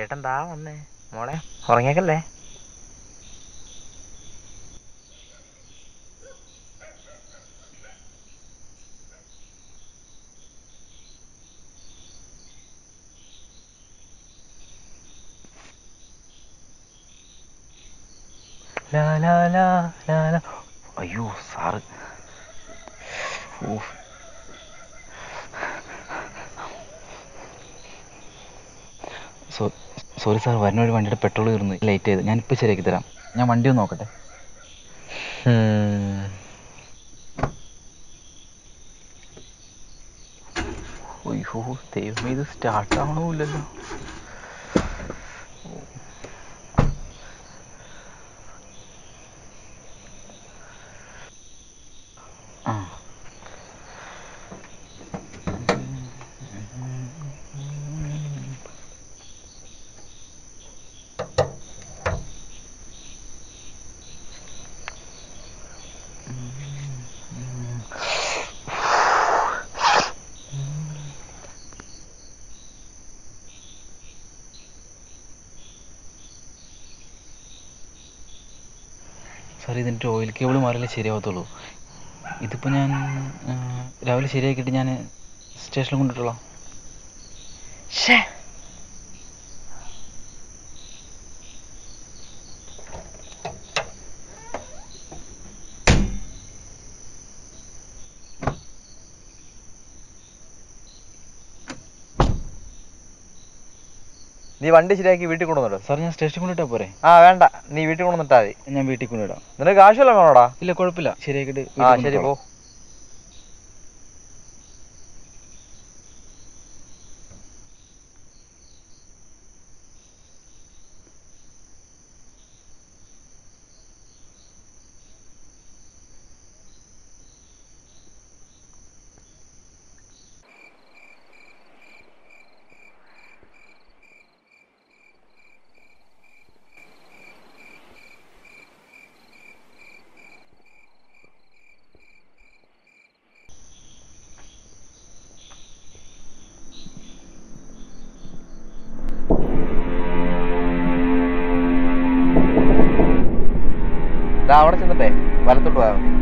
ചേട്ടൻ താ വന്നേ മോളെ ഉറങ്ങിയേക്കല്ലേ ലാ ലാ ലാ ലാ ലാ. അയ്യോ സാറ് ഊഫ്. സോ- സോറി സാർ വരുന്ന വഴി വണ്ടിയുടെ പെട്രോൾ തീർന്നു ലേറ്റ് ചെയ്ത് ഞാനിപ്പോൾ ശരിയാക്കി തരാം ഞാൻ വണ്ടി ഒന്ന് നോക്കട്ടെ അയ്യോ ദൈവമേ ഇത് സ്റ്റാർട്ട് ആവണമില്ലല്ലോ ആ സാർ ഇതിൻ്റെ ഓയിൽ കേബിൾ മാറിയാലേ ശരിയാവത്തുള്ളൂ ഇതിപ്പോൾ ഞാൻ ആ, രാവിലെ ശരിയാക്കിയിട്ട് ഞാൻ സ്റ്റേഷനിൽ കൊണ്ടിട്ടോളാം ഷേ നീ വണ്ടി ശരിയാക്കി വീട്ടിൽ കൊണ്ടുവന്നിട്ടോ സാർ ഞാൻ സ്റ്റേഷനിൽ കൊണ്ടിട്ടാ പോരെ ആ വേണ്ട നീ വീട്ടിൽ കൊണ്ടുവന്നിട്ടാ മതി ഞാൻ വീട്ടിൽ കൊണ്ടിടാം നിനക്ക് ആവശ്യമല്ല വേണോടാ ഇല്ല കുഴപ്പമില്ല ശരിയാക്കിയിട്ട് ആ വീട്ടിൽ ശരി പോ കൊണ്ടുപോകാം. ദാ അവിടെ ചെന്നിട്ടേ വലത്തോട്ട് പോയാൽ മതി